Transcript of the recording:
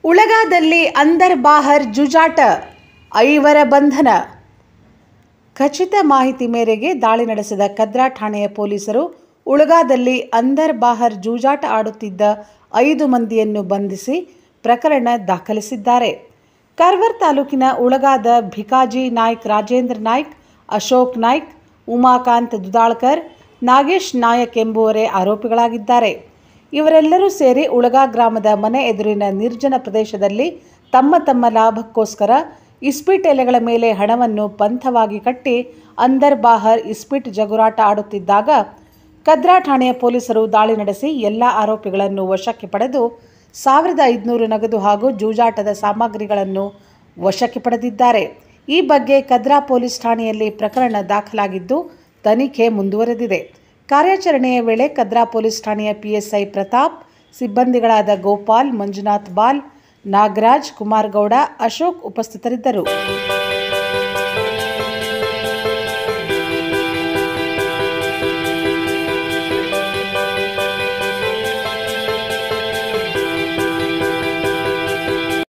ಉಳಗಾದಲ್ಲಿ ಅಂದರ್ ಬಾಹರ್ ಜುಜಾಟ ಐವರ ಬಂಧನ ಖಚಿತ ಮಾಹಿತಿ ಮೇರೆಗೆ ದಾಳಿ ನಡೆಸಿದ ಕದ್ರಾ ಠಾಣೆಯ ಪೊಲೀಸರು ಉಳಗಾದಲ್ಲಿ ಅಂದರ್ ಬಾಹರ್ ಜೂಜಾಟ ಆಡುತ್ತಿದ್ದ ಐದು ಮಂದಿಯನ್ನು ಬಂಧಿಸಿ ಪ್ರಕರಣ ದಾಖಲಿಸಿದ್ದಾರೆ ಕಾರ್ವರ್ ತಾಲೂಕಿನ ಉಳಗಾದ ಭಿಕಾಜಿ ನಾಯ್ಕ್ ರಾಜೇಂದ್ರ ನಾಯ್ಕ್ ಅಶೋಕ್ ನಾಯ್ಕ್ ಉಮಾಕಾಂತ್ ದುದಾಳ್ಕರ್ ನಾಗೇಶ್ ನಾಯಕ್ ಎಂಬುವರೇ ಆರೋಪಿಗಳಾಗಿದ್ದಾರೆ ಇವರೆಲ್ಲರೂ ಸೇರಿ ಉಳಗಾ ಗ್ರಾಮದ ಮನೆ ಎದುರಿನ ನಿರ್ಜನ ಪ್ರದೇಶದಲ್ಲಿ ತಮ್ಮ ತಮ್ಮ ಲಾಭಕ್ಕೋಸ್ಕರ ಇಸ್ಪೀಟ್ ಎಲೆಗಳ ಮೇಲೆ ಹಣವನ್ನು ಪಂಥವಾಗಿ ಕಟ್ಟಿ ಅಂದರ್ ಬಾಹರ್ ಇಸ್ಪೀಟ್ ಜಗುರಾಟ ಆಡುತ್ತಿದ್ದಾಗ ಕದ್ರಾ ಠಾಣೆಯ ಪೊಲೀಸರು ದಾಳಿ ನಡೆಸಿ ಎಲ್ಲ ಆರೋಪಿಗಳನ್ನು ವಶಕ್ಕೆ ಪಡೆದು ಸಾವಿರದ ಐದುನೂರು ನಗದು ಹಾಗೂ ಜೂಜಾಟದ ಸಾಮಗ್ರಿಗಳನ್ನು ವಶಕ್ಕೆ ಪಡೆದಿದ್ದಾರೆ ಈ ಬಗ್ಗೆ ಕದ್ರಾ ಪೊಲೀಸ್ ಠಾಣೆಯಲ್ಲಿ ಪ್ರಕರಣ ದಾಖಲಾಗಿದ್ದು ತನಿಖೆ ಮುಂದುವರೆದಿದೆ ಕಾರ್ಯಾಚರಣೆಯ ವೇಳೆ ಕದ್ರಾ ಪೊಲೀಸ್ ಠಾಣೆಯ ಪಿಎಸ್ಐ ಪ್ರತಾಪ್ ಸಿಬ್ಬಂದಿಗಳಾದ ಗೋಪಾಲ್ ಮಂಜುನಾಥ್ ಬಾಲ್ ನಾಗರಾಜ್ ಕುಮಾರ್ ಗೌಡ ಅಶೋಕ್ ಉಪಸ್ಥಿತರಿದ್ದರು